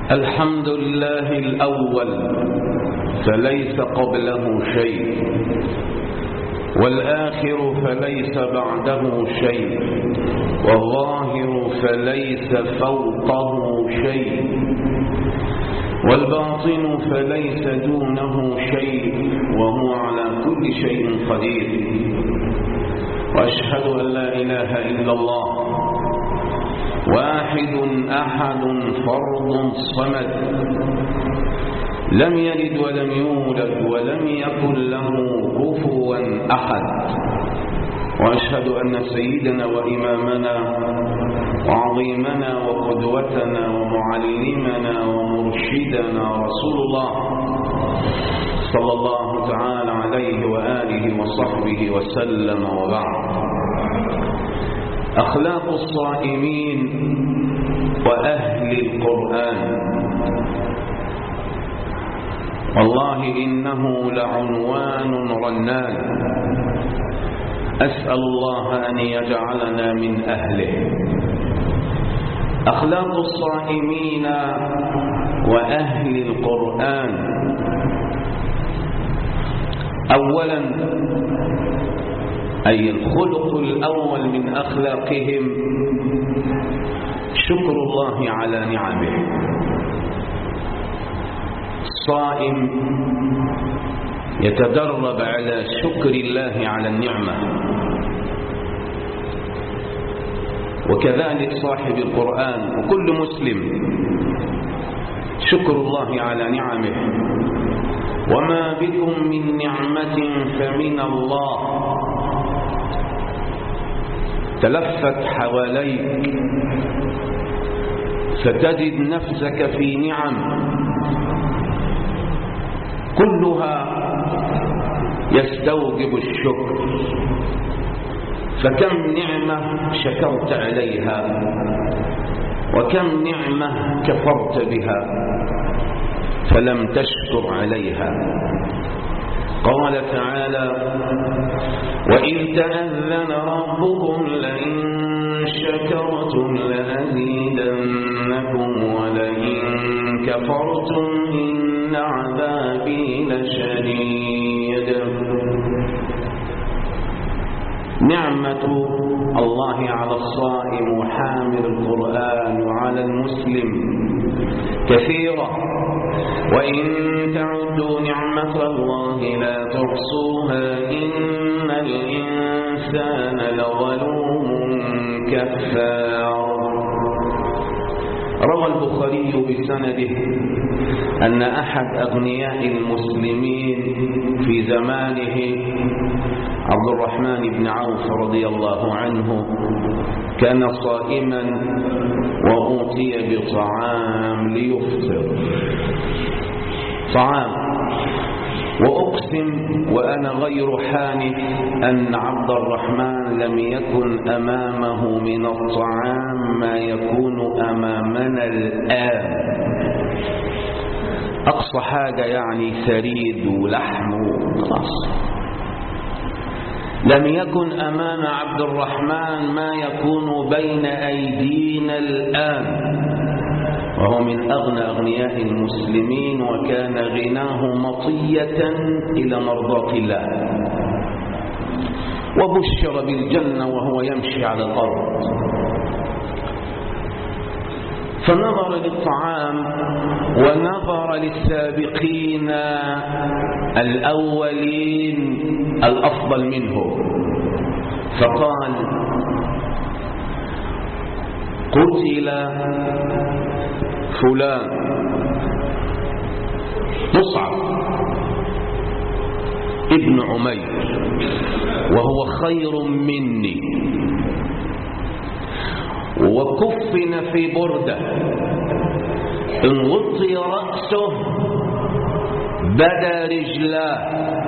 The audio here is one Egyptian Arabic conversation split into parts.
الحمد لله الأول فليس قبله شيء والآخر فليس بعده شيء والظاهر فليس فوقه شيء والباطن فليس دونه شيء وهو على كل شيء قدير وأشهد أن لا إله إلا الله واحد أحد فرد صمد لم يلد ولم يولد ولم يكن له كفوا أحد وأشهد أن سيدنا وإمامنا وعظيمنا وقدوتنا ومعلمنا ومرشدنا رسول الله صلى الله تعالى عليه وآله وصحبه وسلم وبعد أخلاق الصائمين وأهل القرآن والله إنه لعنوان رنان أسأل الله أن يجعلنا من أهله أخلاق الصائمين وأهل القرآن أولا أي الخلق الأول من أخلاقهم شكر الله على نعمه الصائم يتدرب على شكر الله على النعمة وكذلك صاحب القرآن وكل مسلم شكر الله على نعمه وما بكم من نعمة فمن الله تلفت حواليك فتجد نفسك في نعم كلها يستوجب الشكر فكم نعمة شكرت عليها وكم نعمة كفرت بها فلم تشكر عليها قال تعالى وإذ تأذن ربكم لئن شكرتم لأزيدنكم ولئن كفرتم إن عذابي لشديد نعمة الله على الصائم وحامل القرآن وعلى المسلم كثيرة وإن تعدوا نعمة الله لا تحصوها إن الإنسان لظلوم كفار روى البخاري بسنده أن أحد أغنياء المسلمين في زمانه عبد الرحمن بن عوف رضي الله عنه كان صائما وأوتي بطعام ليفطر طعام وأقسم وأنا غير حانف أن عبد الرحمن لم يكن أمامه من الطعام ما يكون أمامنا الآن أقصى حاجة يعني ثريد ولحم وخلاص لم يكن أمام عبد الرحمن ما يكون بين أيدينا الآن وهو من أغنى أغنياء المسلمين وكان غناه مطية إلى مرضاة الله وبشر بالجنة وهو يمشي على الأرض فنظر للطعام ونظر للسابقين الأولين الأفضل منه فقال قتل فلان مصعب ابن عمير وهو خير مني وكفن في بردة إن غطي رأسه بدا رجلاه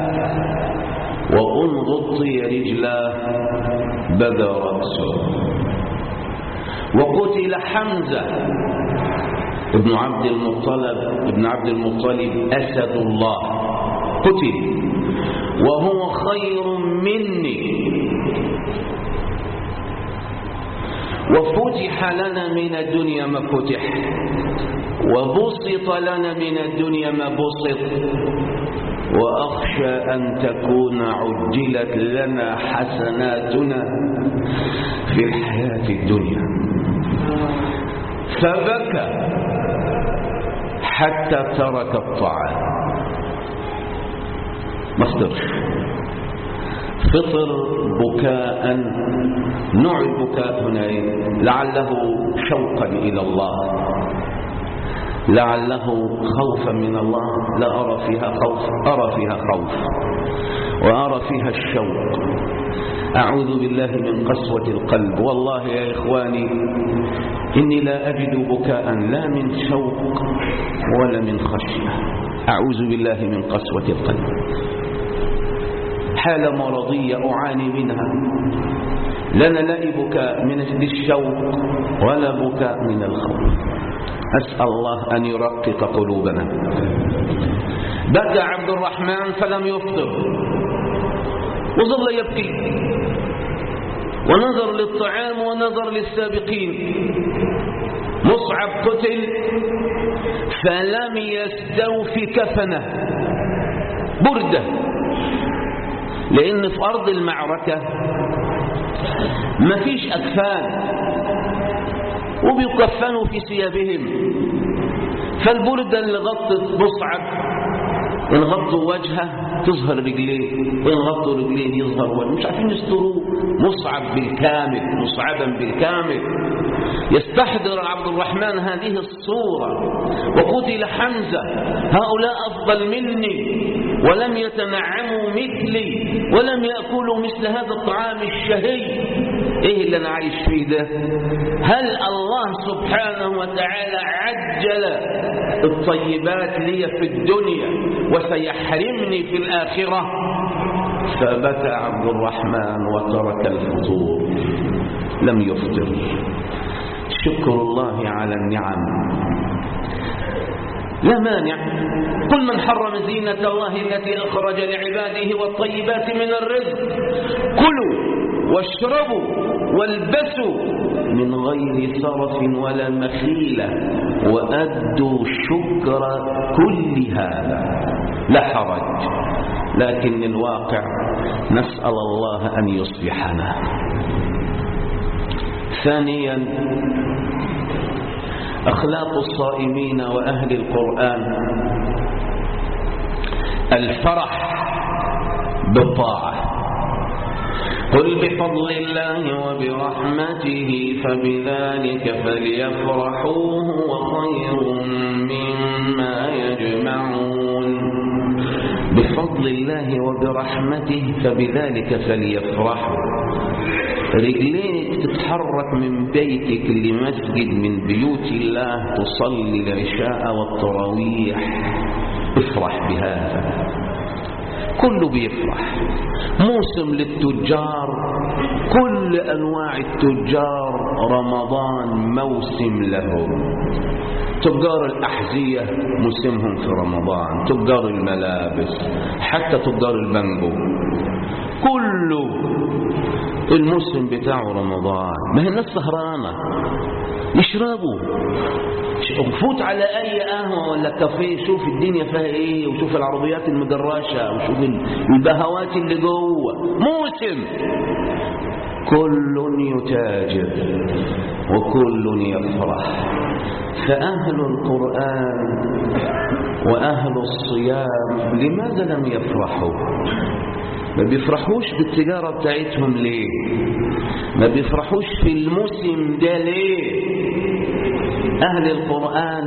وإن غطي رجلاه بدا رأسه وقتل حمزة ابن عبد المطلب ابن عبد المطلب أسد الله قتل وهو خير مني وفتح لنا من الدنيا ما فتح وبسط لنا من الدنيا ما بسط وأخشى أن تكون عجلت لنا حسناتنا في الحياة الدنيا فبكى حتى ترك الطعام ما فطرش فطر بكاء نوع البكاء هنا لعله شوقا إلى الله لعله خوفا من الله لا أرى فيها خوف أرى فيها خوف وأرى فيها الشوق أعوذ بالله من قسوة القلب والله يا إخواني إني لا أجد بكاء لا من شوق ولا من خشية أعوذ بالله من قسوة القلب حالة مرضية أعاني منها لنا لا بكاء من الشوق ولا بكاء من الخوف أسأل الله أن يرقق قلوبنا بكى عبد الرحمن فلم يفطر وظل يبكي ونظر للطعام ونظر للسابقين مصعب قتل فلم يستوفي كفنه بردة لأن في أرض المعركة مفيش أكفان وبيكفنوا في ثيابهم فالبردة اللي غطت مصعب إن غطوا وجهه تظهر رجليه وإن غطوا رجليه يظهر وجهه مش عارفين يستروه مصعب بالكامل مصعبا بالكامل يستحضر عبد الرحمن هذه الصورة وقتل حمزة هؤلاء أفضل مني ولم يتنعموا مثلي ولم يأكلوا مثل هذا الطعام الشهي ايه اللي انا عايش فيه ده هل الله سبحانه وتعالى عجل الطيبات لي في الدنيا وسيحرمني في الآخرة فبكى عبد الرحمن وترك الفطور لم يفطر شكر الله على النعم لا مانع قل من حرم زينة الله التي أخرج لعباده والطيبات من الرزق كلوا واشربوا والبسوا من غير سرف ولا مخيلة وأدوا شكر كل هذا لا حرج لكن الواقع نسأل الله أن يصلحنا ثانيا أخلاق الصائمين وأهل القرآن الفرح بالطاعة قل بفضل الله وبرحمته فبذلك فليفرحوا هو خير مما يجمعون بفضل الله وبرحمته فبذلك فليفرحوا رجليك تتحرك من بيتك لمسجد من بيوت الله تصلي العشاء والتراويح افرح بهذا كله بيفرح موسم للتجار كل أنواع التجار رمضان موسم لهم تجار الأحذية موسمهم في رمضان تجار الملابس حتى تجار البنجو كله الموسم بتاعه رمضان ما هي الناس سهرانة يشربوا فوت على اي قهوه ولا كافيه شوف الدنيا فيها ايه وشوف العربيات المجرشه وشوف البهوات اللي جوه موسم كل يتاجر وكل يفرح فأهل القرآن وأهل الصيام لماذا لم يفرحوا ما بيفرحوش بالتجارة بتاعتهم ليه ما بيفرحوش في الموسم ده ليه أهل القرآن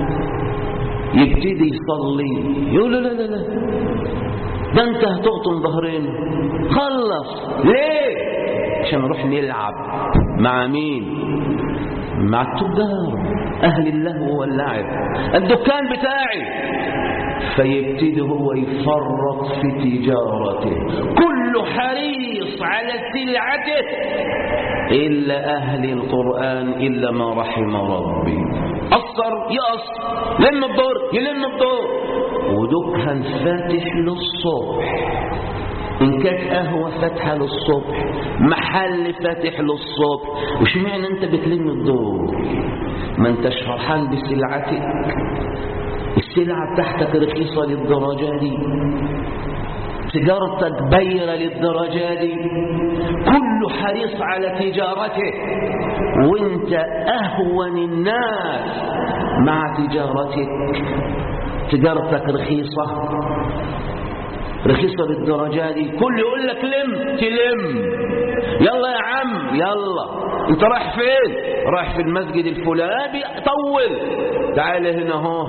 يبتدي يصلي يقول لا لا لا ده انت هتقطم ظهرين خلص ليه عشان نروح نلعب مع مين مع التجار أهل اللهو واللعب الدكان بتاعي فيبتدي هو يفرط في تجارته كل حريص على سلعته إلا أهل القرآن إلا ما رحم ربي أصر يأصر لم الدور يلم الدور ودكان فاتح للصبح إن كانت قهوة فاتحة للصبح محل فاتح للصبح وش معنى أنت بتلم الدور ما أنت فرحان بسلعتك السلعة بتاعتك رخيصة للدرجة دي تجارتك بيرة للدرجة دي كله حريص على تجارته وانت أهون الناس مع تجارتك تجارتك رخيصة رخيصة للدرجة دي كل يقول لك لم تلم يلا يا عم يلا انت رايح فين رايح في المسجد الفلاني طول تعال هنا اهو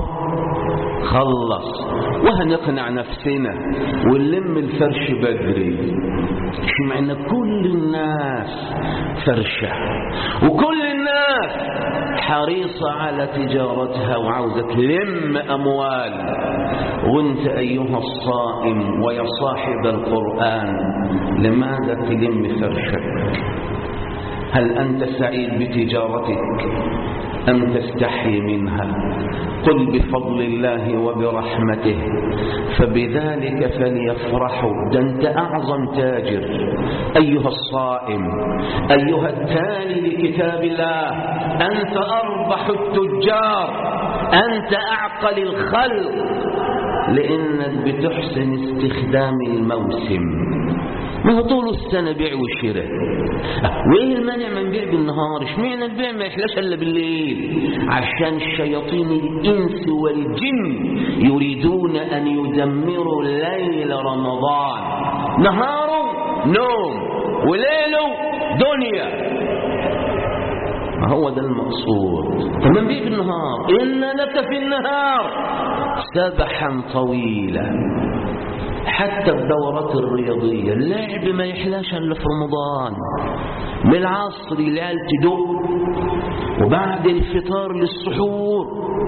خلص وهنقنع نفسنا ونلم الفرش بدري شو معنى كل الناس فرشة وكل الناس حريصة على تجارتها وعاوزة تلم أموال وانت أيها الصائم ويا صاحب القرآن لماذا تلم فرشك هل أنت سعيد بتجارتك أم تستحي منها قل بفضل الله وبرحمته فبذلك فليفرحوا ده أنت أعظم تاجر أيها الصائم أيها التالي لكتاب الله أنت أربح التجار أنت أعقل الخلق لأنك بتحسن استخدام الموسم ما هو طول السنة بيع وشراء وايه المانع من بيع بالنهار اشمعنى البيع ما يحلاش الا بالليل عشان الشياطين الانس والجن يريدون ان يدمروا ليل رمضان نهاره نوم وليله دنيا ما هو ده المقصود فمن بيع بالنهار ان لك في النهار سبحا طويلا حتى الدورات الرياضية اللعب ما يحلاش إلا في رمضان من العصر العيال تدق وبعد الفطار للسحور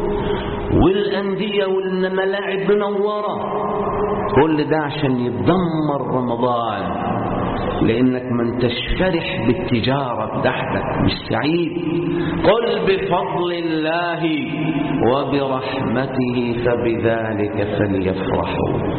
والأندية والملاعب منورة كل ده عشان يتدمر رمضان لأنك ما انتش فرح بالتجارة بتاعتك مش سعيد قل بفضل الله وبرحمته فبذلك فليفرحوا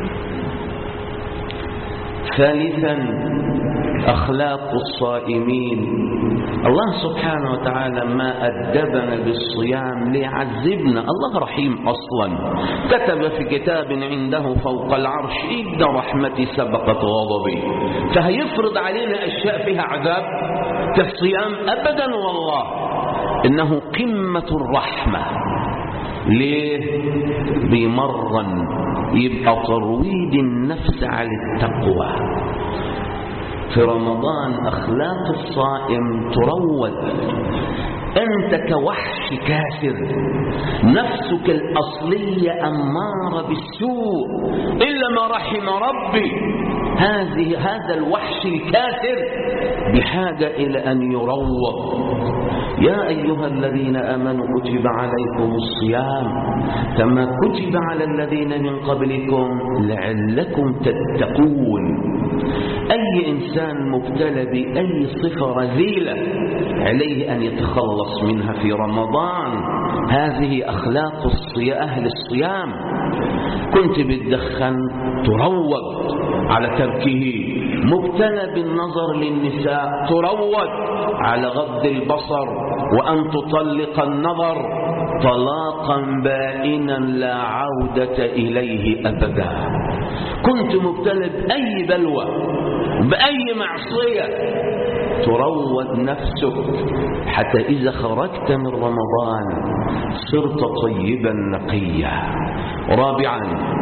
ثالثا أخلاق الصائمين الله سبحانه وتعالى ما أدبنا بالصيام ليعذبنا الله رحيم أصلا كتب في كتاب عنده فوق العرش إن رحمتي سبقت غضبي فهيفرض علينا أشياء فيها عذاب كالصيام أبدا والله إنه قمة الرحمة ليه بيمرن يبقى ترويض النفس على التقوى في رمضان أخلاق الصائم تروض أنت كوحش كافر نفسك الأصلية أمارة بالسوء إلا ما رحم ربي هذه هذا الوحش الكافر بحاجة إلى أن يروض يا أيها الذين آمنوا كتب عليكم الصيام كما كتب على الذين من قبلكم لعلكم تتقون أي إنسان مبتلى بأي صفة رذيلة عليه أن يتخلص منها في رمضان هذه أخلاق الصيام أهل الصيام كنت بتدخن تروض على تركه مبتلى بالنظر للنساء تروض على غض البصر وأن تطلق النظر طلاقا بائنا لا عودة إليه أبدا كنت مبتلى بأي بلوى بأي معصية تروض نفسك حتى إذا خرجت من رمضان صرت طيبا نقيا رابعا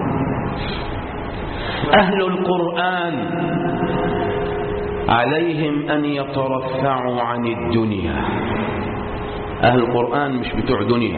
أهل القرآن عليهم أن يترفعوا عن الدنيا أهل القرآن مش بتوع دنيا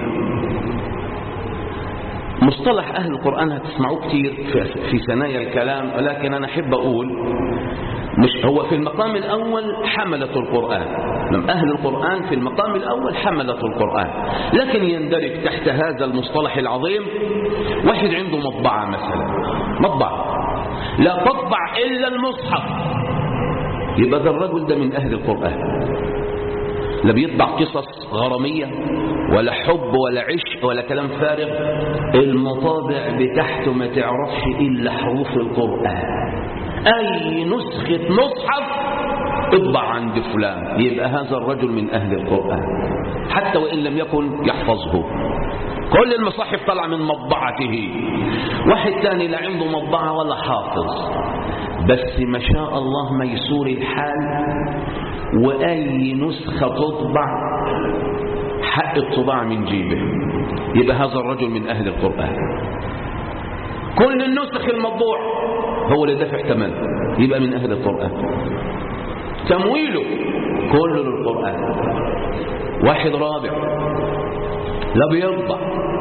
مصطلح أهل القرآن هتسمعوه كتير في ثنايا الكلام ولكن أنا أحب أقول مش هو في المقام الأول حملة القرآن أهل القرآن في المقام الأول حملة القرآن لكن يندرج تحت هذا المصطلح العظيم واحد عنده مطبعة مثلا مطبعة لا تطبع إلا المصحف يبقى ده الرجل ده من أهل القرآن لا بيطبع قصص غرامية ولا حب ولا عشق ولا كلام فارغ المطابع بتاعته ما تعرفش إلا حروف القرآن أي نسخة مصحف اطبع عند فلان يبقى هذا الرجل من أهل القرآن حتى وإن لم يكن يحفظه كل المصاحف طلع من مطبعته واحد تاني لا عنده مطبعة ولا حافظ بس ما شاء الله ميسور الحال وأي نسخة تطبع حق الطباعة من جيبه يبقى هذا الرجل من أهل القرآن كل النسخ المطبوع هو اللي دفع ثمن يبقى من أهل القرآن تمويله كله للقرآن واحد رابع لا بيطبع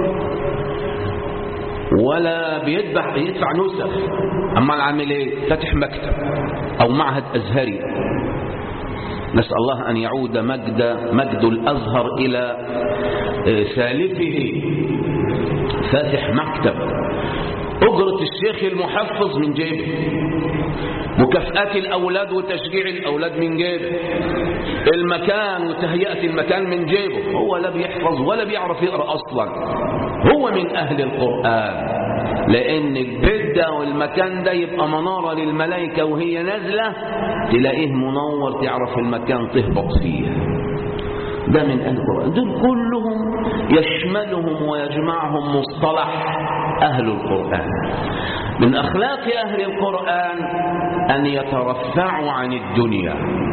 ولا بيدفع يدفع نسخ اما العامل ايه فاتح مكتب او معهد ازهري نسال الله ان يعود مجد مجد الازهر الى سالفه فاتح مكتب اجره الشيخ المحفظ من جيبه مكافآت الأولاد وتشجيع الأولاد من جيبه المكان وتهيئة المكان من جيبه هو لا بيحفظ ولا بيعرف يقرأ أصلا هو من أهل القرآن لأن البيت ده والمكان ده يبقى منارة للملائكة وهي نازلة تلاقيه منور تعرف المكان تهبط فيه ده من أهل القرآن دول كلهم يشملهم ويجمعهم مصطلح أهل القرآن من أخلاق أهل القرآن أن يترفعوا عن الدنيا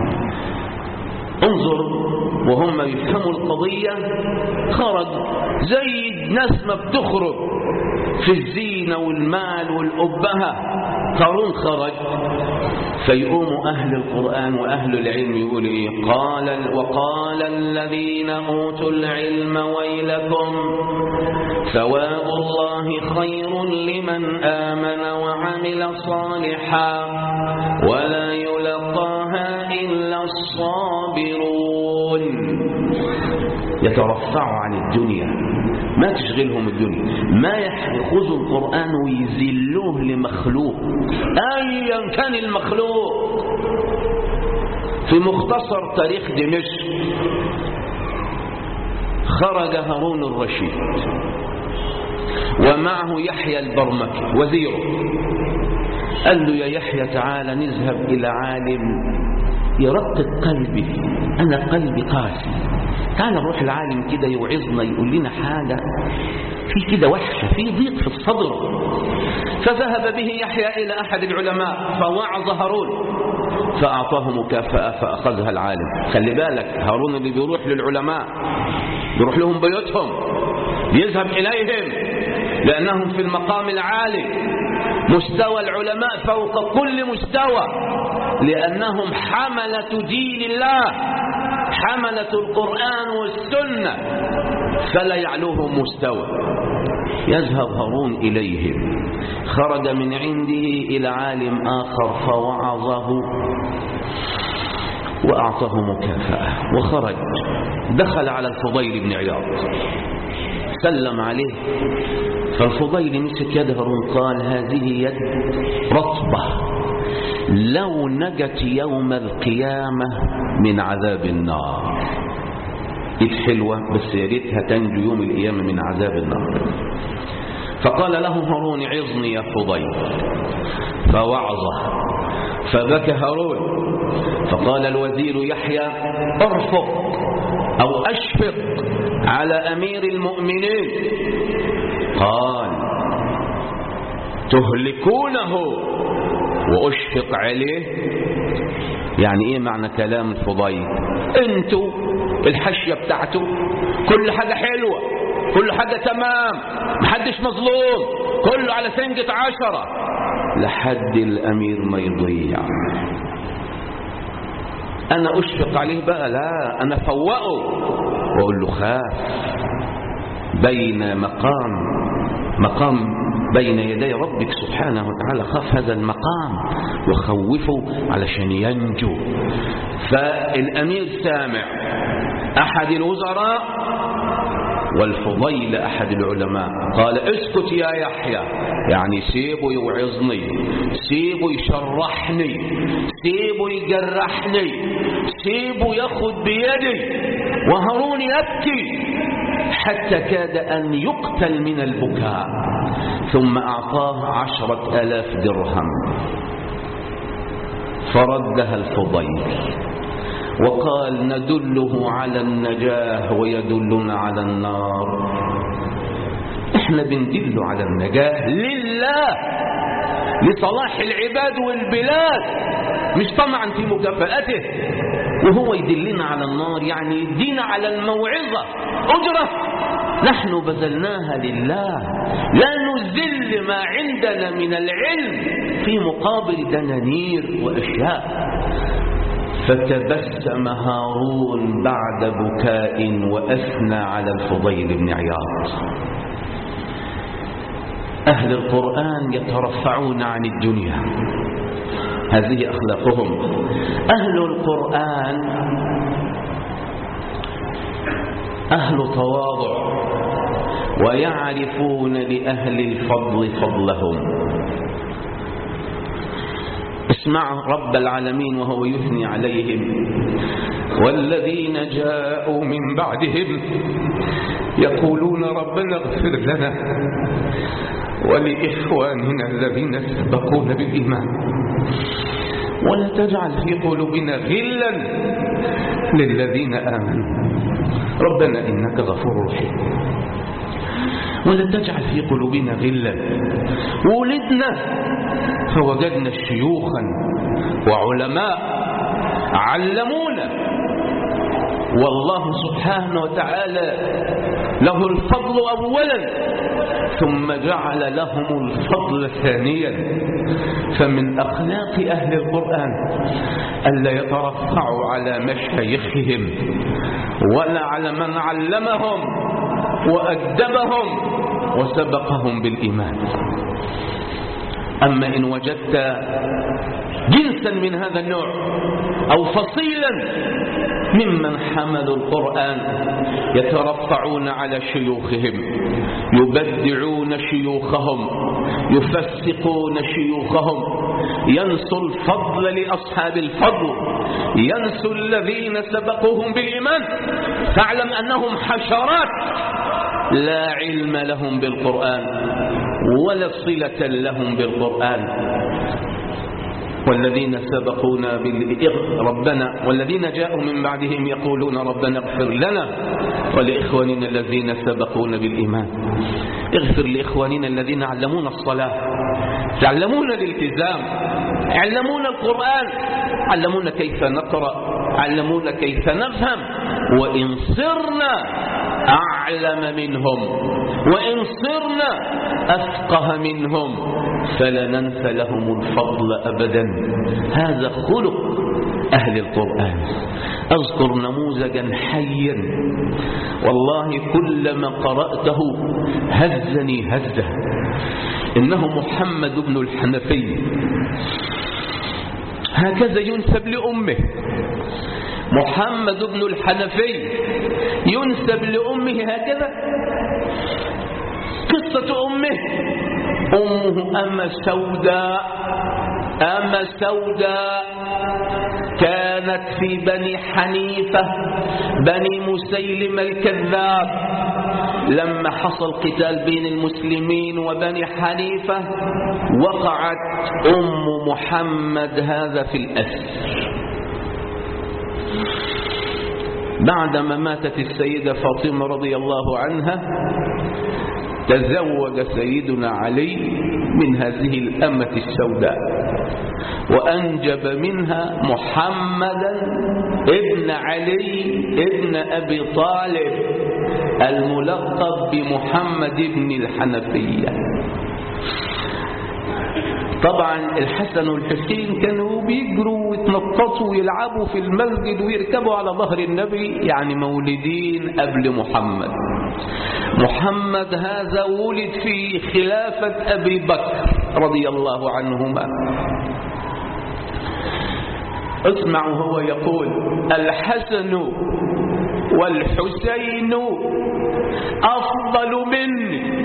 انظر وهم يفهموا القضية خرج زي الناس ما بتخرج في الزينة والمال والأبهة قارون خرج فيقوم أهل القرآن وأهل العلم يقول إيه قال وقال الذين أوتوا العلم ويلكم ثواب الله خير لمن آمن وعمل صالحا ولا يلقاها إلا الصابرون يترفعوا عن الدنيا ما تشغلهم الدنيا ما يأخذوا القرآن ويذلوه لمخلوق أيا كان المخلوق في مختصر تاريخ دمشق خرج هارون الرشيد ومعه يحيى البرمكي وزيره قال له يا يحيى تعالى نذهب إلى عالم يرقق قلبي أنا قلبي قاسي تعال نروح العالم كده يوعظنا يقول لنا حاجة في كده وحشة في ضيق في الصدر فذهب به يحيى إلى أحد العلماء فوعظ هارون فأعطاه مكافأة فأخذها العالم خلي بالك هارون اللي بيروح للعلماء بيروح لهم بيوتهم يذهب إليهم لأنهم في المقام العالي مستوى العلماء فوق كل مستوى لأنهم حملة دين الله حملة القرآن والسنة فلا يعلوهم مستوى يذهب هارون إليهم خرج من عنده إلى عالم آخر فوعظه وأعطاه مكافأة وخرج دخل على الفضيل بن عياض سلم عليه فالفضيل مسك يد هارون قال هذه يد رطبة لو نجت يوم القيامة من عذاب النار ايد حلوة بس يا ريتها تنجو يوم القيامة من عذاب النار فقال له هارون عظني يا فضيل فوعظه فبكى هارون فقال الوزير يحيى ارفق أو أشفق على أمير المؤمنين قال تهلكونه وأشفق عليه يعني ايه معنى كلام الفضيل انتوا الحشية بتاعته كل حاجة حلوة كل حاجة تمام محدش مظلوم كله على سنجة عشرة لحد الأمير ما يضيع أنا أشفق عليه بقى لا أنا فوقه وأقول له خاف بين مقام مقام بين يدي ربك سبحانه وتعالى خاف هذا المقام وخوفه علشان ينجو فالأمير سامع أحد الوزراء والفضيل أحد العلماء قال اسكت يا يحيى يعني سيبه يوعظني سيبه يشرحني سيبه يجرحني سيبه ياخد بيدي وهارون يبكي حتى كاد أن يقتل من البكاء ثم أعطاه عشرة ألاف درهم فردها الفضيل وقال ندله على النجاه ويدلنا على النار احنا بندله على النجاه لله لصلاح العباد والبلاد مش طمعا في مكافأته وهو يدلنا على النار يعني يدينا على الموعظة أجرة نحن بذلناها لله لا نزل ما عندنا من العلم في مقابل دنانير وأشياء فتبسم هارون بعد بكاء وأثنى على الفضيل بن عياض أهل القرآن يترفعون عن الدنيا هذه أخلاقهم أهل القرآن أهل تواضع ويعرفون لأهل الفضل فضلهم اسمع رب العالمين وهو يثني عليهم والذين جاءوا من بعدهم يقولون ربنا اغفر لنا ولإخواننا الذين سبقونا بالإيمان ولا تجعل في قلوبنا غلا للذين آمنوا ربنا إنك غفور رحيم ولا تجعل في قلوبنا غلا ولدنا فوجدنا شيوخا وعلماء علمونا والله سبحانه وتعالى له الفضل أولا ثم جعل لهم الفضل ثانيا فمن أخلاق أهل القرآن ألا يترفعوا على مشايخهم ولا على من علمهم وأدبهم وسبقهم بالإيمان أما إن وجدت جنسا من هذا النوع أو فصيلا ممن حملوا القرآن يترفعون على شيوخهم يبدعون شيوخهم يفسقون شيوخهم ينسوا الفضل لأصحاب الفضل ينسوا الذين سبقوهم بالإيمان فاعلم أنهم حشرات لا علم لهم بالقرآن ولا صلة لهم بالقرآن والذين سبقونا بال... ربنا والذين جاءوا من بعدهم يقولون ربنا اغفر لنا ولإخواننا الذين سبقونا بالإيمان اغفر لإخواننا الذين علمونا الصلاة علمونا الالتزام علمونا القرآن علمونا كيف نقرأ علمونا كيف نفهم وإن صرنا أعلم منهم وإن صرنا أفقه منهم فلننسى لهم الفضل أبدا هذا خلق أهل القرآن أذكر نموذجا حيا والله كلما قرأته هزني هزه إنه محمد بن الحنفي هكذا ينسب لأمه محمد بن الحنفي ينسب لأمه هكذا قصة أمه أمه أما سوداء أما سوداء كانت في بني حنيفة بني مسيلم الكذاب لما حصل قتال بين المسلمين وبني حنيفة وقعت أم محمد هذا في الأسر بعدما ماتت السيدة فاطمة رضي الله عنها تزوج سيدنا علي من هذه الأمة السوداء وأنجب منها محمدا ابن علي ابن أبي طالب الملقب بمحمد بن الحنفية طبعا الحسن والحسين كانوا بيجروا ويتنططوا ويلعبوا في المسجد ويركبوا على ظهر النبي يعني مولدين قبل محمد محمد هذا ولد في خلافة أبي بكر رضي الله عنهما اسمعوا هو يقول الحسن والحسين أفضل مني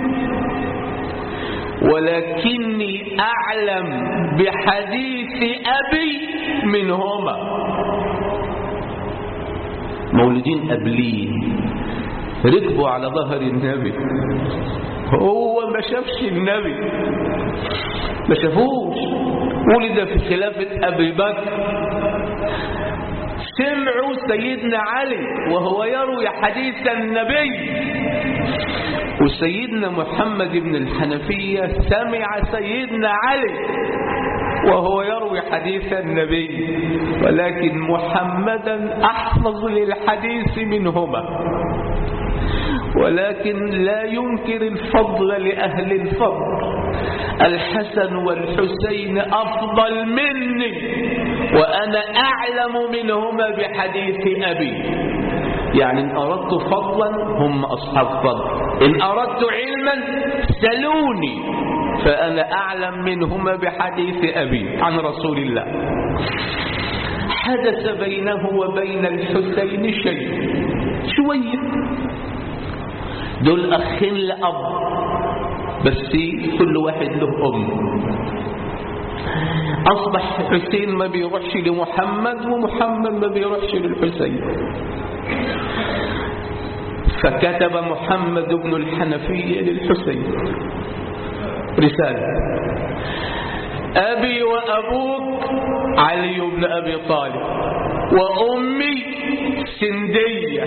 ولكني أعلم بحديث أبي منهما مولودين قبليه ركبوا على ظهر النبي هو ما شافش النبي ما شافوش ولد في خلافة أبي بكر سمعوا سيدنا علي وهو يروي حديث النبي وسيدنا محمد بن الحنفية سمع سيدنا علي وهو يروي حديث النبي ولكن محمدا أحفظ للحديث منهما ولكن لا ينكر الفضل لأهل الفضل الحسن والحسين أفضل مني وأنا أعلم منهما بحديث أبي يعني إن أردت فضلا هم أصحاب فضل إن أردت علما سلوني فأنا أعلم منهما بحديث أبي عن رسول الله حدث بينه وبين الحسين شيء شوية دول أخين لأب بس كل واحد له أم أصبح حسين ما بيروحش لمحمد ومحمد ما بيروحش للحسين فكتب محمد بن الحنفية للحسين رسالة أبي وأبوك علي بن أبي طالب وأمي سندية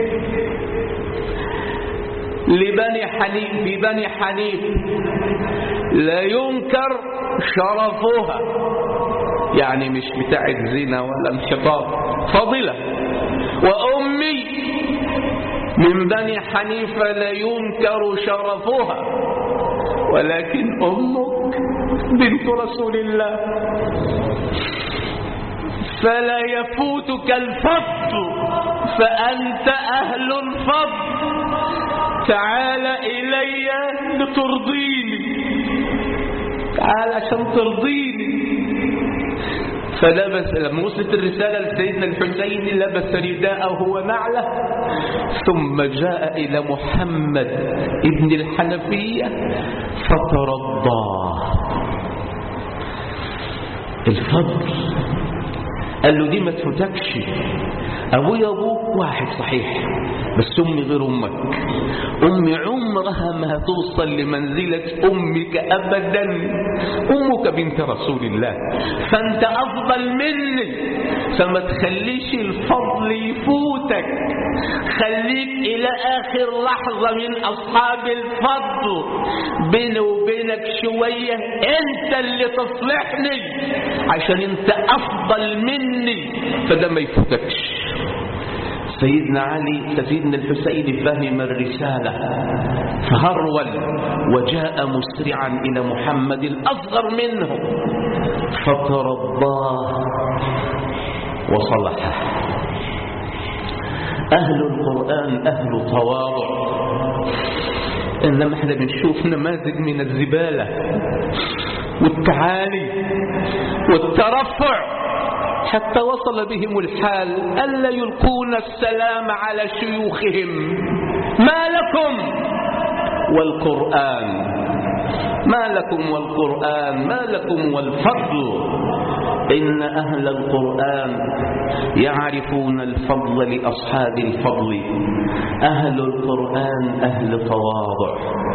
لبني حنيف ببني حنيف لا ينكر شرفها يعني مش بتاعت زنا ولا انحطاط فضلة وأمي من بني حنيفة لا ينكر شرفها ولكن أمك بنت رسول الله فلا يفوتك الفضل فأنت أهل الفضل تعال إلي لترضيني تعال عشان ترضيني فلبس لما وصلت الرسالة لسيدنا الحسين لبس رداءه ونعله ثم جاء إلى محمد ابن الحنفية فترضاه الفضل قال له دي ما تفوتكش أبويا أبوك واحد صحيح بس أمي غير أمك أمي عمرها ما هتوصل لمنزلة أمك أبدا أمك بنت رسول الله فأنت أفضل مني فما تخليش الفضل يفوتك خليك إلى آخر لحظة من أصحاب الفضل بيني وبينك شوية أنت اللي تصلحني عشان أنت أفضل مني فده ما يفوتكش سيدنا علي سيدنا الحسين فهم الرسالة فهرول وجاء مسرعا إلى محمد الأصغر منه فترضاه وصلحه أهل القرآن أهل تواضع إنما احنا بنشوف نماذج من الزبالة والتعالي والترفع حتى وصل بهم الحال ألا يلقون السلام على شيوخهم ما لكم والقرآن ما لكم والقرآن ما لكم والفضل إن أهل القرآن يعرفون الفضل لأصحاب الفضل أهل القرآن أهل تواضع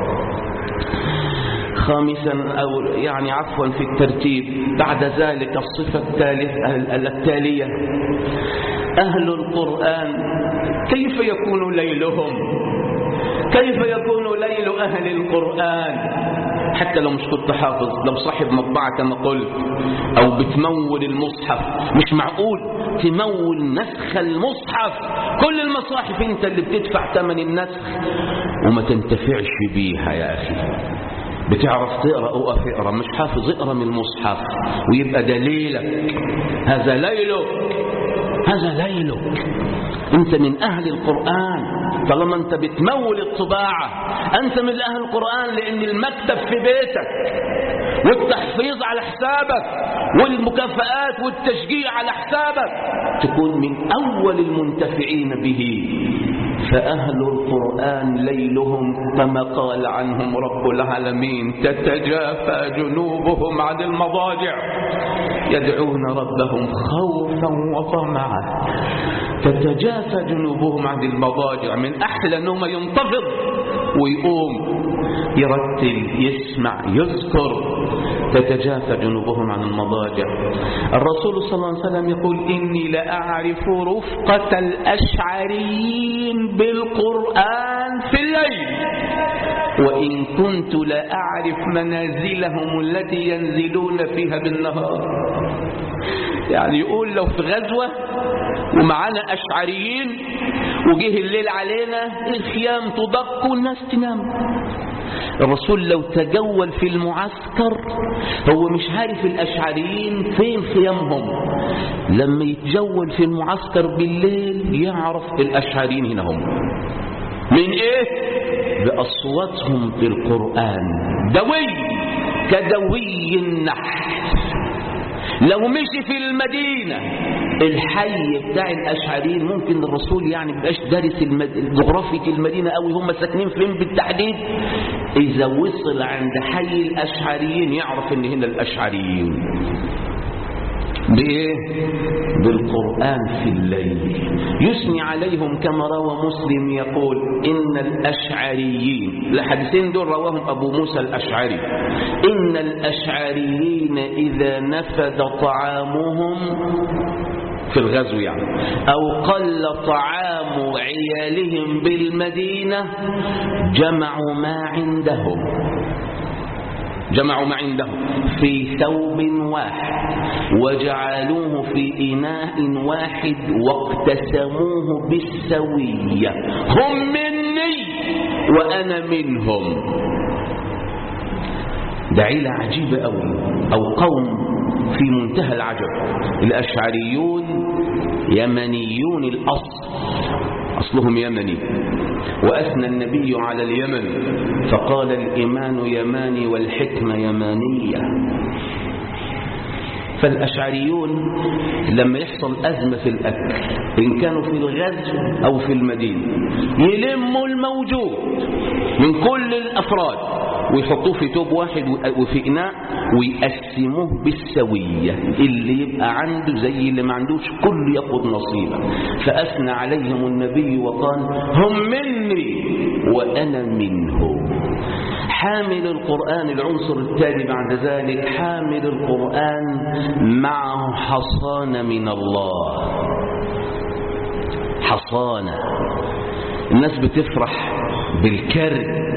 خامسا أو يعني عفوا في الترتيب بعد ذلك الصفة التالية أهل القرآن كيف يكون ليلهم كيف يكون ليل أهل القرآن حتى لو مش كنت حافظ لو صاحب مطبعة كما قلت أو بتمول المصحف مش معقول تمول نسخ المصحف كل المصاحف انت اللي بتدفع ثمن النسخ وما تنتفعش بيها يا أخي بتعرف تقرأ أو اقرأ مش حافظ اقرأ من المصحف ويبقى دليلك هذا ليلك هذا ليلك انت من أهل القرآن طالما انت بتمول الطباعة انت من أهل القرآن لأن المكتب في بيتك والتحفيظ على حسابك والمكافآت والتشجيع على حسابك تكون من أول المنتفعين به فأهل القرآن ليلهم كما قال عنهم رب العالمين تتجافى جنوبهم عن المضاجع يدعون ربهم خوفا وطمعا تتجافى جنوبهم عن المضاجع من أحلى أنهم ينتفض ويقوم يرتل يسمع يذكر تتجافى جنوبهم عن المضاجع الرسول صلى الله عليه وسلم يقول إني لأعرف رفقة الأشعريين بالقرآن في الليل وإن كنت لأعرف منازلهم التي ينزلون فيها بالنهار يعني يقول لو في غزوة ومعانا أشعريين وجه الليل علينا الخيام تدق والناس تنام الرسول لو تجول في المعسكر هو مش عارف الأشعريين فين خيامهم لما يتجول في المعسكر بالليل يعرف الأشعريين هنا هم من ايه بأصواتهم في القرآن دوي كدوي النحل لو مشي في المدينة الحي بتاع الأشعريين ممكن الرسول يعني مبقاش دارس المد... جغرافية المدينة قوي هم ساكنين فين بالتحديد إذا وصل عند حي الأشعريين يعرف إن هنا الأشعريين بإيه؟ بالقرآن في الليل يثني عليهم كما روى مسلم يقول إن الأشعريين الحديثين دول رواهم أبو موسى الأشعري إن الأشعريين إذا نفد طعامهم في الغزو يعني أو قل طعام عيالهم بالمدينة جمعوا ما عندهم جمعوا ما عندهم في ثوب واحد وجعلوه في إناء واحد واقتسموه بالسوية هم مني وأنا منهم ده عيلة عجيبة أوي أو قوم في منتهى العجب الأشعريون يمنيون الأصل أصلهم يمني وأثنى النبي على اليمن فقال الإيمان يماني والحكمة يمانية فالأشعريون لما يحصل أزمة في الأكل إن كانوا في الغزو أو في المدينة يلموا الموجود من كل الأفراد ويحطوه في توب واحد وفي إناء ويقسموه بالسوية اللي يبقى عنده زي اللي ما عندوش كل ياخد نصيبه فأثنى عليهم النبي وقال هم مني وأنا منهم حامل القرآن العنصر التالي بعد ذلك حامل القرآن معه حصانة من الله حصانة الناس بتفرح بالكرد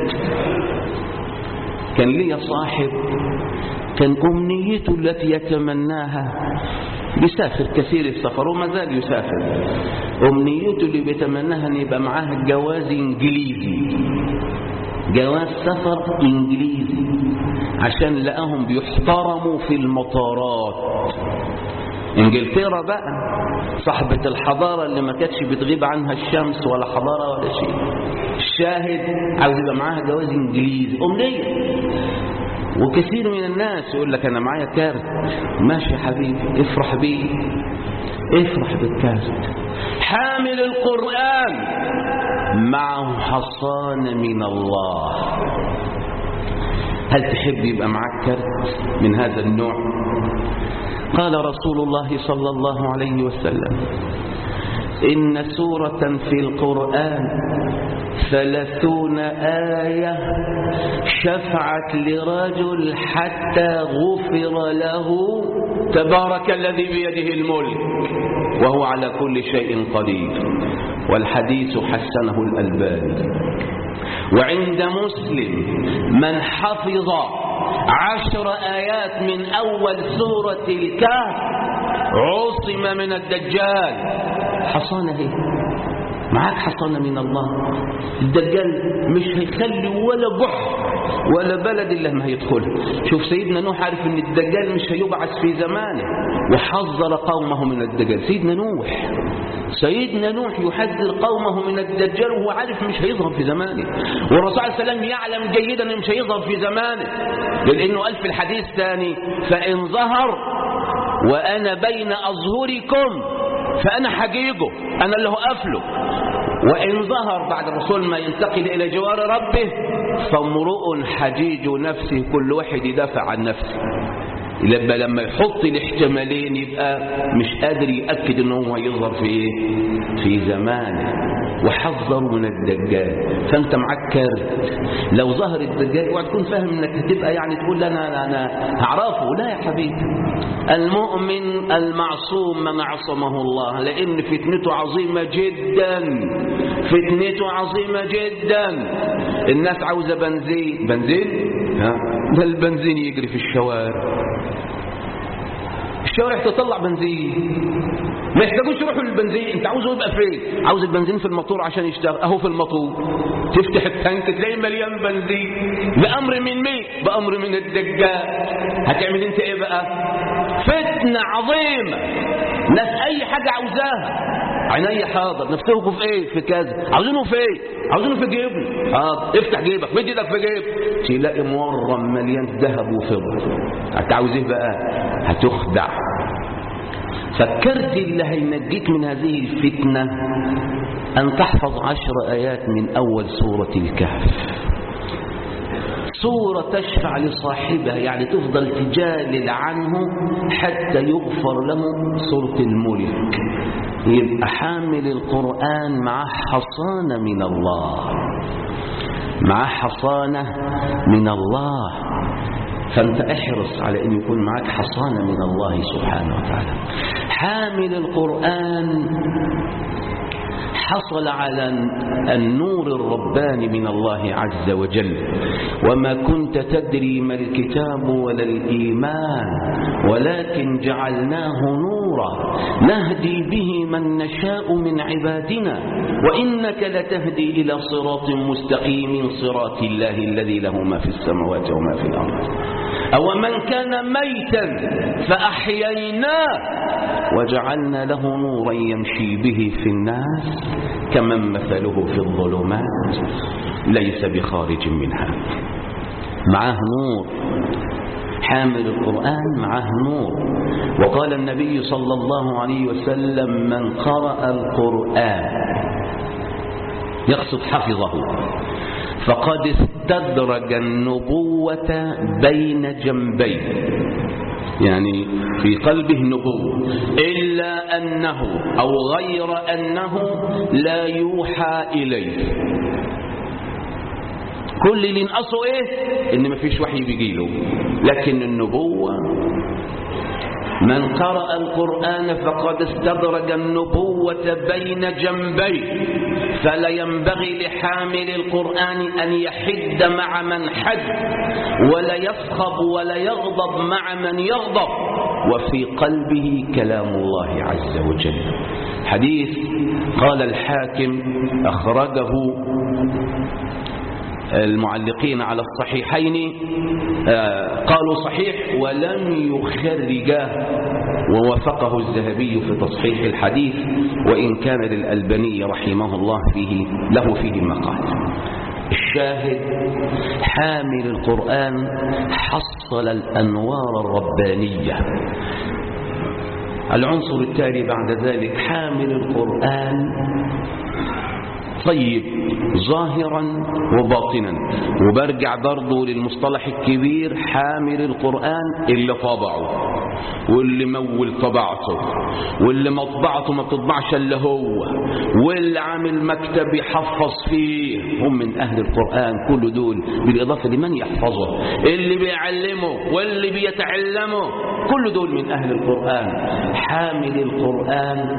كان لي صاحب كان أمنيته التي يتمناها بيسافر كثير السفر وما زال يسافر أمنيته اللي بيتمناها أن يبقى معاه جواز إنجليزي جواز سفر إنجليزي عشان لقاهم بيحترموا في المطارات انجلترا بقى صاحبة الحضارة اللي ما كانتش بتغيب عنها الشمس ولا حضارة ولا شيء الشاهد عاوز يبقى معاها جواز انجليزي امنية وكثير من الناس يقول لك انا معايا كارت ماشي يا حبيبي افرح بيه افرح بالكارت حامل القرآن معه حصان من الله هل تحب يبقى معك كارت من هذا النوع قال رسول الله صلى الله عليه وسلم إن سورة في القرآن ثلاثون آية شفعت لرجل حتى غفر له تبارك الذي بيده الملك وهو على كل شيء قدير والحديث حسنه الألباني وعند مسلم من حفظ عشر آيات من أول سورة الكهف عصم من الدجال حصانة هي معاك حصانة من الله الدجال مش هيخلي ولا بحر ولا بلد إلا ما هيدخلها شوف سيدنا نوح عارف ان الدجال مش هيبعث في زمانه وحذر قومه من الدجال سيدنا نوح سيدنا نوح يحذر قومه من الدجال وهو عارف مش هيظهر في زمانه والرسول عليه السلام يعلم جيدا انه مش هيظهر في زمانه لانه قال في الحديث الثاني فان ظهر وانا بين اظهركم فانا حجيجه انا اللي هقفله وإن ظهر بعد الرسول ما ينتقل إلى جوار ربه فامرؤ حجيج نفسه كل واحد يدافع عن نفسه يبقى لما يحط الاحتمالين يبقى مش قادر يأكد ان هو هيظهر في ايه في زمانه وحذروا من الدجال فانت معاك كارت لو ظهر الدجال اوعى تكون فاهم انك هتبقى يعني تقول انا انا هعرفه لا يا حبيبي المؤمن المعصوم من عصمه الله لان فتنته عظيمه جدا فتنته عظيمه جدا الناس عاوزه بنزين بنزين ها ده البنزين يجري في الشوارع الشوارع تطلع بنزين ما يحتاجوش يروحوا للبنزين انت عاوزه يبقى فين عاوز البنزين في الموتور عشان يشتغل اهو في الموتور تفتح التانك تلاقيه مليان بنزين بامر من مين بامر من الدجال هتعمل انت ايه بقى فتنه عظيمه ناس اي حاجه عاوزاها عينيا حاضر نفسكم في ايه في كذا عاوزينه في ايه عاوزينه في جيبه حاضر افتح جيبك مد ايدك في جيب تلاقي مورم مليان ذهب وفضه انت عاوز ايه بقى هتخدع فكرت اللي هينجيك من هذه الفتنة أن تحفظ عشر آيات من أول سورة الكهف سورة تشفع لصاحبها يعني تفضل تجادل عنه حتى يغفر له سورة الملك يبقى حامل القرآن معه حصانة من الله معه حصانة من الله فانت احرص على ان يكون معك حصانة من الله سبحانه وتعالى حامل القرآن حصل على النور الرباني من الله عز وجل وما كنت تدري ما الكتاب ولا الإيمان ولكن جعلناه نورا نهدي به من نشاء من عبادنا وإنك لتهدي إلى صراط مستقيم صراط الله الذي له ما في السماوات وما في الأرض أو من كان ميتا فأحييناه وجعلنا له نورا يمشي به في الناس كمن مثله في الظلمات ليس بخارج منها معاه نور حامل القرآن معاه نور وقال النبي صلى الله عليه وسلم من قرأ القرآن يقصد حفظه فقد استدرج النبوة بين جنبيه يعني في قلبه نبوة إلا أنه أو غير أنه لا يوحى إليه كل اللي ينقصه إيه إن مفيش وحي بيجيله لكن النبوة من قرأ القرآن فقد استدرج النبوة بين جنبيه فلا ينبغي لحامل القرآن أن يحد مع من حد ولا يصخب ولا يغضب مع من يغضب وفي قلبه كلام الله عز وجل حديث قال الحاكم أخرجه المعلقين على الصحيحين قالوا صحيح ولم يخرجاه ووافقه الذهبي في تصحيح الحديث وإن كان للألباني رحمه الله فيه له فيه مقال الشاهد حامل القرآن حصل الأنوار الربانية العنصر التالي بعد ذلك حامل القرآن طيب ظاهرا وباطنا وبرجع برضه للمصطلح الكبير حامل القرآن اللي طبعه واللي مول طبعته واللي مطبعته ما بتطبعش الا هو واللي عامل مكتب يحفظ فيه هم من أهل القرآن كل دول بالإضافة لمن يحفظه اللي بيعلمه واللي بيتعلمه كل دول من أهل القرآن حامل القرآن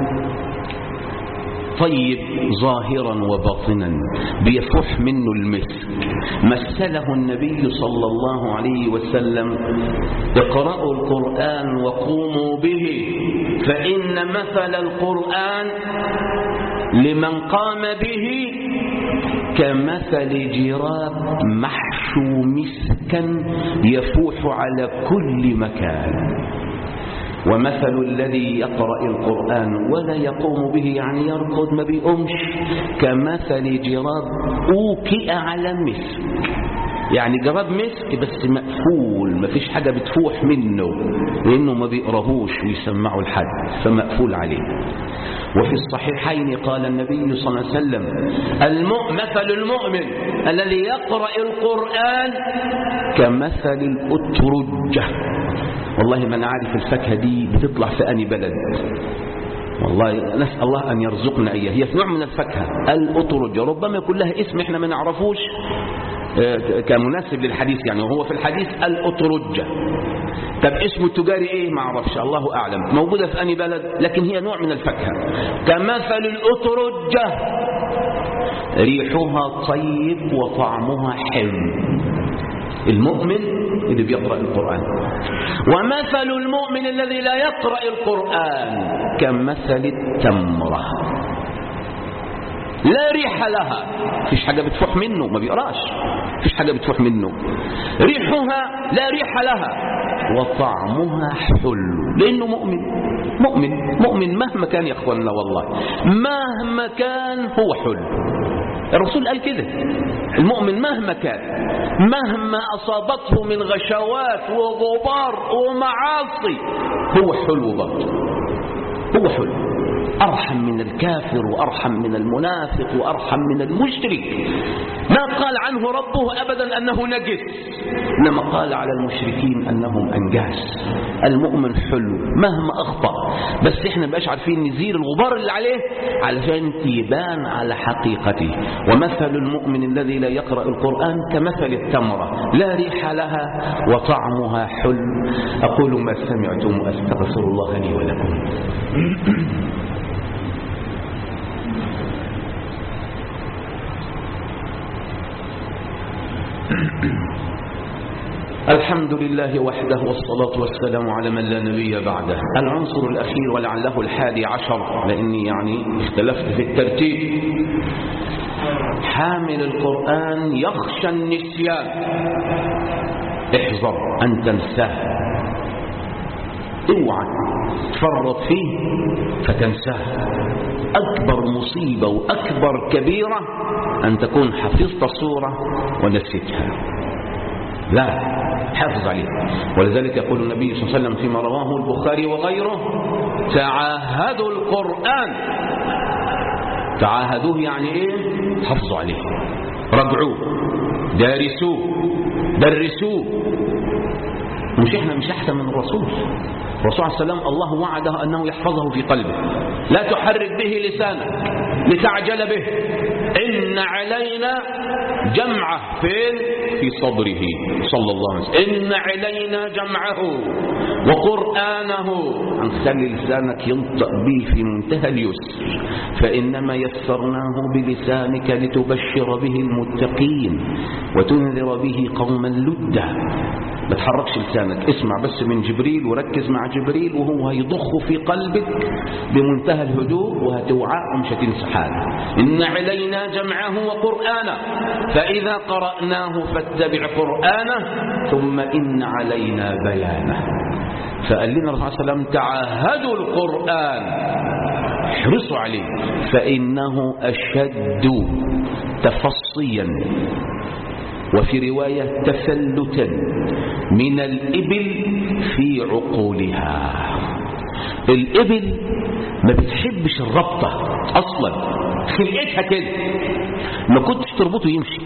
طيب ظاهرا وباطنا بيفح منه المسك مثله النبي صلى الله عليه وسلم اقرأوا القرآن وقوموا به فإن مثل القرآن لمن قام به كمثل جراب محشو مسكا يفوح على كل مكان ومثل الذي يقرأ القرآن ولا يقوم به يعني يركض ما بيقومش كمثل جراب أوكئ على مسك يعني جراب مسك بس مقفول ما فيش حاجة بتفوح منه لأنه ما بيقرهوش ويسمعوا لحد فمقفول عليه وفي الصحيحين قال النبي صلى الله عليه وسلم مثل المؤمن الذي يقرأ القرآن كمثل الأترجة والله ما انا عارف الفاكهة دي بتطلع في أني بلد والله نسأل الله أن يرزقنا إياه هي نوع من الفاكهة الأطرج ربما يكون لها اسم احنا ما نعرفوش كمناسب للحديث يعني وهو في الحديث الأطرجة طب اسمه التجاري ايه ما اعرفش الله اعلم موجودة في اني بلد لكن هي نوع من الفاكهة كمثل الأطرجة ريحها طيب وطعمها حلو المؤمن اللي بيقرأ القرآن ومثل المؤمن الذي لا يقرأ القرآن كمثل التمرة لا ريح لها فيش حاجة بتفوح منه ما بيقراش فيش حاجة بتفوح منه ريحها لا ريح لها وطعمها حلو لأنه مؤمن مؤمن مؤمن مهما كان يا اخواننا والله مهما كان هو حلو الرسول قال كده المؤمن مهما كان مهما أصابته من غشوات وغبار ومعاصي هو حلو برضه هو حلو أرحم من الكافر وأرحم من المنافق وأرحم من المشرك ما قال عنه ربه أبدا أنه نجس إنما قال على المشركين أنهم أنجاس المؤمن حلو مهما أخطأ بس إحنا بقاش عارفين نزيل الغبار اللي عليه علشان تبان على حقيقته ومثل المؤمن الذي لا يقرأ القرآن كمثل التمرة لا ريح لها وطعمها حلو أقول ما سمعتم وأستغفر الله لي ولكم الحمد لله وحده والصلاة والسلام على من لا نبي بعده العنصر الأخير ولعله الحادي عشر لأني يعني اختلفت في الترتيب حامل القرآن يخشى النسيان احذر أن تنساه اوعى تفرط فيه فتنساه أكبر مصيبة وأكبر كبيرة أن تكون حفظت صورة ونسيتها لا حافظ عليه ولذلك يقول النبي صلى الله عليه وسلم فيما رواه البخاري وغيره تعاهدوا القرآن تعاهدوه يعني ايه حفظوا عليه رجعوه دارسوه درسوه مش احنا مش احسن من الرسول الرسول عليه السلام الله وعده أنه يحفظه في قلبه لا تحرك به لسانك لتعجل به إن علينا جمعه فين في صدره صلى الله عليه وسلم إن علينا جمعه وقرآنه هنخلي لسانك ينطق به في منتهى اليسر فإنما يسرناه بلسانك لتبشر به المتقين وتنذر به قوما لدا ما تحركش لسانك اسمع بس من جبريل وركز مع جبريل وهو هيضخ في قلبك بمنتهى الهدوء وهتوعى ومش هتنسى حاجه إن علينا جمعه وقرآنه فإذا قرأناه فاتبع قرآنه ثم إن علينا بيانه فقال لنا الرسول صلى الله عليه وسلم تعاهدوا القرآن احرصوا عليه فإنه أشد تفصيا وفي رواية تفلتا من الإبل في عقولها الإبل ما بتحبش الربطة أصلا خلقتها كده ما كنتش تربطه يمشي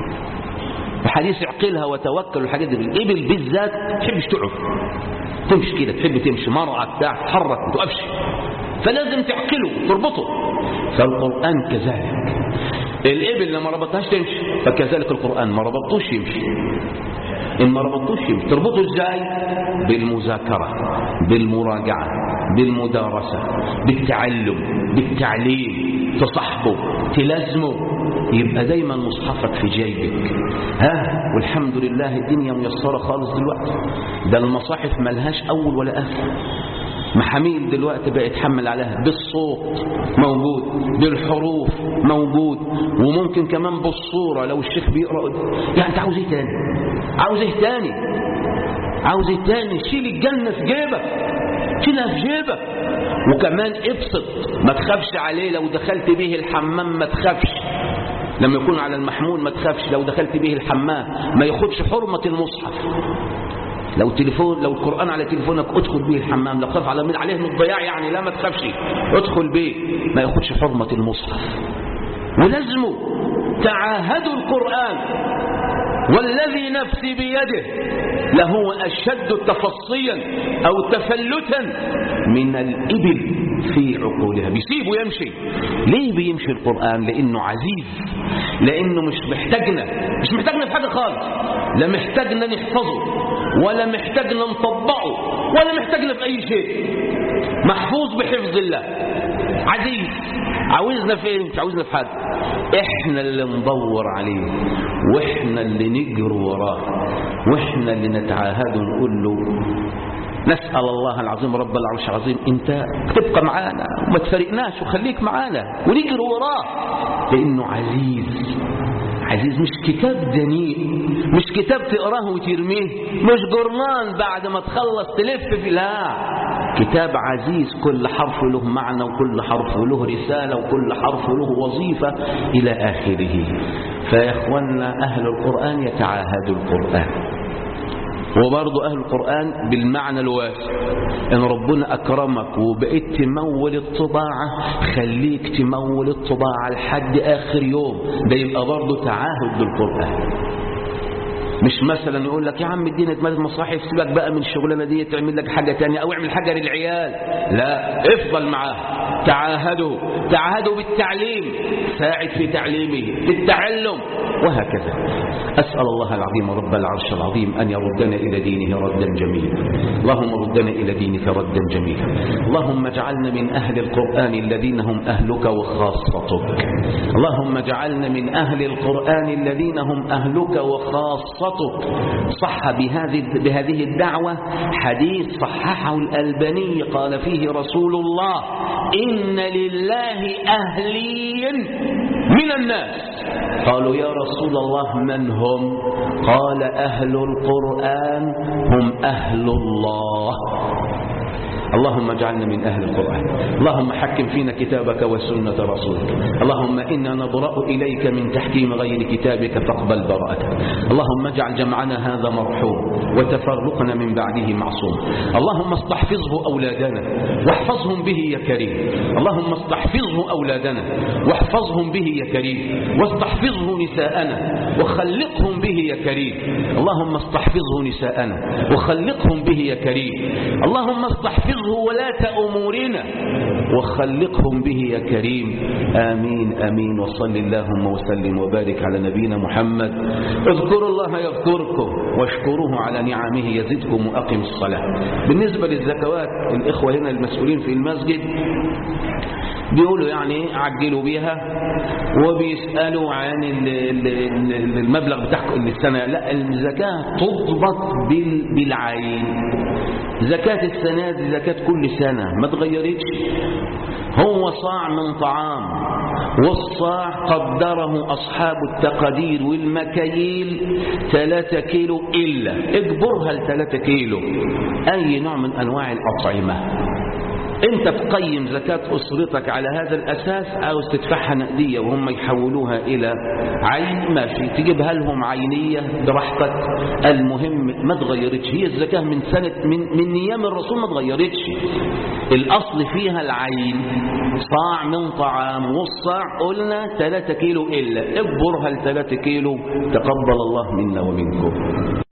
وحديث اعقلها وتوكل والحاجات دي الإبل بالذات ما تحبش تقعد تمشي كده تحب تمشي مرعى بتاع تتحرك ما تقفش فلازم تعقله تربطه فالقرآن كذلك الإبل لما ربطهاش تمشي فكذلك القرآن ما ربطوش يمشي إن ما ربطوش يمشي تربطه إزاي بالمذاكرة بالمراجعة بالمدارسة بالتعلم بالتعليم تصحبه تلازمه يبقى دايما مصحفك في جيبك ها والحمد لله الدنيا ميسرة خالص دلوقتي ده المصاحف ملهاش أول ولا آخر محاميل دلوقتي بقى يتحمل عليها بالصوت موجود بالحروف موجود وممكن كمان بالصورة لو الشيخ بيقرأ يعني انت عاوز ايه تاني عاوز ايه تاني عاوز ايه تاني شيل الجنة في جيبك شيلها في جيبك وكمان ابسط ما تخافش عليه لو دخلت به الحمام ما تخافش لما يكون على المحمول ما تخافش لو دخلت به الحمام ما ياخدش حرمة المصحف لو تليفون لو القرآن على تليفونك ادخل به الحمام لو خاف على من عليه من الضياع يعني لا ما تخافش ادخل به ما ياخدش حرمة المصحف ولازمه تعاهدوا القرآن والذي نفسي بيده لهو أشد تفصيا أو تفلتا من الإبل في عقولها بيسيبه يمشي ليه بيمشي القرآن لأنه عزيز لأنه مش محتاجنا مش محتاجنا في حاجة خالص لا محتاجنا نحفظه ولا محتاجنا نطبقه ولا محتاجنا في أي شيء محفوظ بحفظ الله عزيز عاوزنا في ايه مش عاوزنا في حاجه احنا اللي ندور عليه واحنا اللي نجري وراه واحنا اللي نتعاهد ونقول له نسأل الله العظيم رب العرش العظيم انت تبقى معانا وما تفارقناش وخليك معانا ونجري وراه لانه عزيز عزيز مش كتاب دنيء مش كتاب تقراه وترميه مش جرنان بعد ما تخلص تلف في لا كتاب عزيز كل حرف له معنى وكل حرف له رسالة وكل حرف له وظيفة إلى آخره فيا إخواننا أهل القرآن يتعاهدوا القرآن وبرضه أهل القرآن بالمعنى الواسع إن ربنا أكرمك وبقيت تمول الطباعة خليك تمول الطباعة لحد آخر يوم ده يبقى برضه تعاهد بالقرآن مش مثلا يقول لك يا عم ادينا اتمادة مصاحف سيبك بقى من الشغلانه دي تعمل لك حاجه تانية او اعمل حاجه للعيال لا افضل معاه تعاهدوا تعاهدوا بالتعليم ساعد في تعليمه بالتعلم وهكذا أسأل الله العظيم رب العرش العظيم أن يردنا إلى دينه ردا جميلا اللهم ردنا إلى دينك ردا جميلا اللهم اجعلنا من أهل القرآن الذين هم أهلك وخاصتك اللهم اجعلنا من أهل القرآن الذين هم أهلك وخاصتك صح بهذه بهذه الدعوة حديث صححه الألباني قال فيه رسول الله إن لله أهليا من الناس قالوا يا رسول الله من هم قال أهل القرآن هم أهل الله اللهم اجعلنا من أهل القرآن اللهم حكم فينا كتابك وسنة رسولك اللهم إنا نبرأ إليك من تحكيم غير كتابك فاقبل براءتك اللهم اجعل جمعنا هذا مرحوم وتفرقنا من بعده معصوم اللهم استحفظه أولادنا واحفظهم به يا كريم اللهم استحفظه أولادنا واحفظهم به يا كريم واستحفظه نساءنا وخلقهم به يا كريم اللهم استحفظه نساءنا وخلقهم به يا كريم اللهم استحفظه ولاة أمورنا وخلقهم به يا كريم آمين آمين وصل اللهم وسلم وبارك على نبينا محمد اذكروا الله يذكركم واشكروه على نعمه يزدكم وأقم الصلاة بالنسبة للزكوات الإخوة هنا المسؤولين في المسجد بيقولوا يعني عجلوا بيها وبيسألوا عن المبلغ بتاعكم السنة لا الزكاة تضبط بالعين زكاة السنة دي زكاة كل سنة ما تغيرتش هو صاع من طعام والصاع قدره أصحاب التقدير والمكاييل ثلاثة كيلو إلا اجبرها لثلاثة كيلو أي نوع من أنواع الأطعمة انت تقيم زكاة أسرتك على هذا الأساس عاوز تدفعها نقدية وهم يحولوها إلى عين ماشي تجيبها لهم عينية براحتك المهم ما تغيرتش هي الزكاة من سنة من, من نيام الرسول ما تغيرتش الأصل فيها العين صاع من طعام والصاع قلنا 3 كيلو إلا اكبرها ل 3 كيلو تقبل الله منا ومنكم